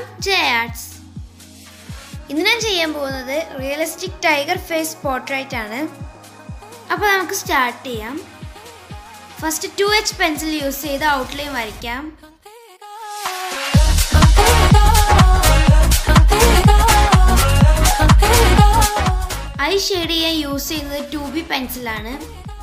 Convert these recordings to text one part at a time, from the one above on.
J arts ഇന്ന് ഞാൻ ചെയ്യാൻ പോകുന്നത് റിയലിസ്റ്റിക് ടൈഗർ ഫേസ് പോർട്രേറ്റ് ആണ് അപ്പോൾ നമുക്ക് സ്റ്റാർട്ട് ചെയ്യാം first two H pencil use ചെയ്ത് ഔട്ട്ലൈൻ വരയ്ക്കാം ഐ ഷെയ്ഡ് ചെയ്യാൻ യൂസ് ചെയ്യുന്നത് ടു ബി പെൻസിലാണ്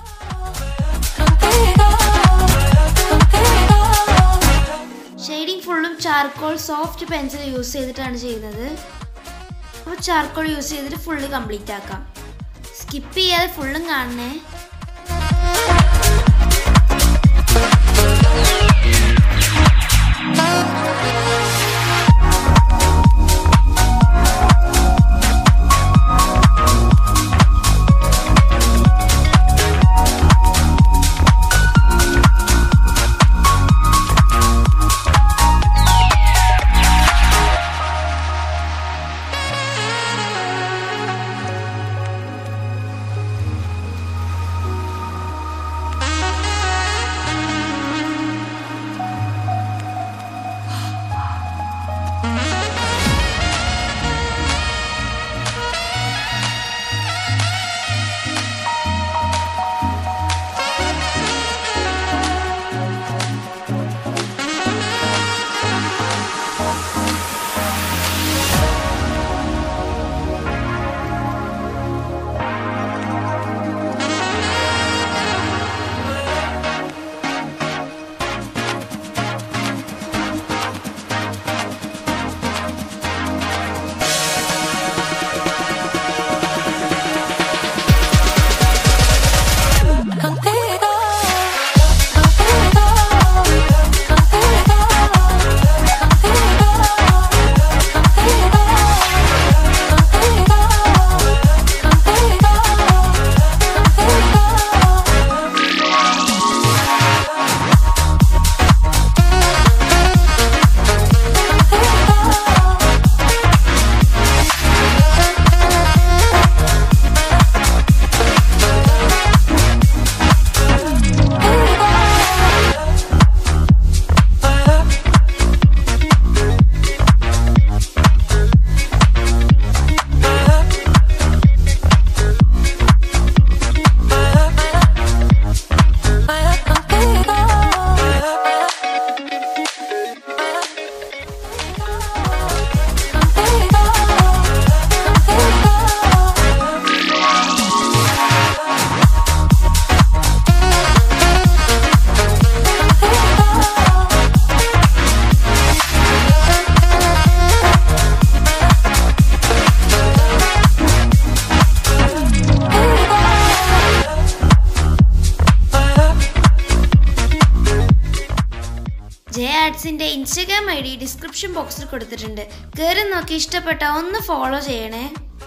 ഷെയ്ഡിങ് ഫുള്ളും ചാർക്കോൾ സോഫ്റ്റ് പെൻസിൽ യൂസ് ചെയ്തിട്ടാണ് ചെയ്യുന്നത് അപ്പോൾ ചാർക്കോൾ യൂസ് ചെയ്തിട്ട് ഫുള്ള് കംപ്ലീറ്റ് ആക്കാം സ്കിപ്പ് ചെയ്യാതെ ഫുള്ളും കാണണേ ജെ ആർട്സിന്റെ ഇൻസ്റ്റഗ്രാം ഐ ഡി ഡിസ്ക്രിപ്ഷൻ ബോക്സിൽ കൊടുത്തിട്ടുണ്ട് കയറി നോക്കി ഇഷ്ടപ്പെട്ട ഒന്ന് ഫോളോ ചെയ്യണേ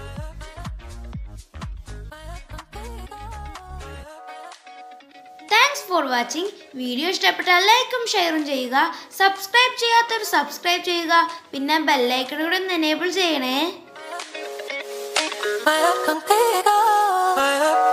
താങ്ക്സ് ഫോർ വാച്ചിങ് വീഡിയോ ഇഷ്ടപ്പെട്ടാൽ ലൈക്കും ഷെയറും ചെയ്യുക സബ്സ്ക്രൈബ് ചെയ്യാത്തവർ സബ്സ്ക്രൈബ് ചെയ്യുക പിന്നെ ബെല്ലൈക്കൺ കൂടെ ഒന്ന് എനേബിൾ ചെയ്യണേ contigo.